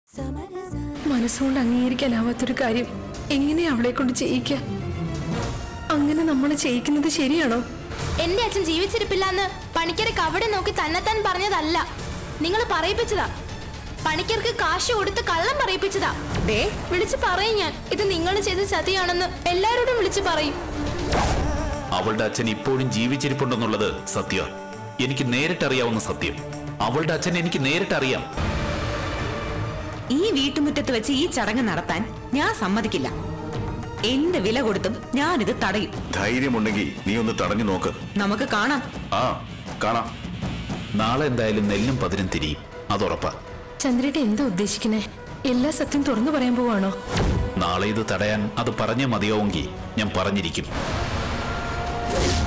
മനസ്സുകൊണ്ട് അംഗീകരിക്കാനാവാത്തൊരു കാര്യം എങ്ങനെ അവളെ കൊണ്ട് ചെയ്യിക്ക അങ്ങനെ നമ്മൾ ചെയ്യിക്കുന്നത് ശരിയാണോ എന്റെ അച്ഛൻ ജീവിച്ചിരിപ്പില്ലാന്ന് പണിക്കരെ കവടെ നോക്കി തന്നെത്താൻ പറഞ്ഞതല്ല നിങ്ങൾ പറയിപ്പിച്ചതാ പണിക്കർക്ക് കാശ് കൊടുത്ത് കള്ളം പറയിപ്പിച്ചതാ ദേ വിളിച്ചു പറയും ഞാൻ ഇത് നിങ്ങൾ ചെയ്ത ചതിയാണെന്ന് എല്ലാരോടും വിളിച്ചു പറയും അവളുടെ അച്ഛൻ ഇപ്പോഴും ജീവിച്ചിരിപ്പുണ്ടെന്നുള്ളത് സത്യം എനിക്ക് നേരിട്ടറിയാവുന്ന സത്യം അവളുടെ അച്ഛൻ എനിക്ക് നേരിട്ടറിയാം ഈ വീട്ടുമുറ്റത്ത് വെച്ച് ഈ ചടങ്ങ് നടത്താൻ ഞാൻ സമ്മതിക്കില്ല എന്ത് വില കൊടുത്തും ഞാനിത് തടയും ധൈര്യമുണ്ടെങ്കിൽ നീ ഒന്ന് തടഞ്ഞു നോക്ക് നമുക്ക് കാണാം ആ കാണാം നാളെ എന്തായാലും നെല്ലും പതിനും തിരിയും അതുറപ്പാ ചന്ദ്രേട്ട എന്താ ഉദ്ദേശിക്കുന്നേ എല്ലാ സത്യം തുറന്നു പറയാൻ പോവാണോ നാളെ ഇത് തടയാൻ അത് പറഞ്ഞേ മതിയാവുമെങ്കിൽ ഞാൻ പറഞ്ഞിരിക്കും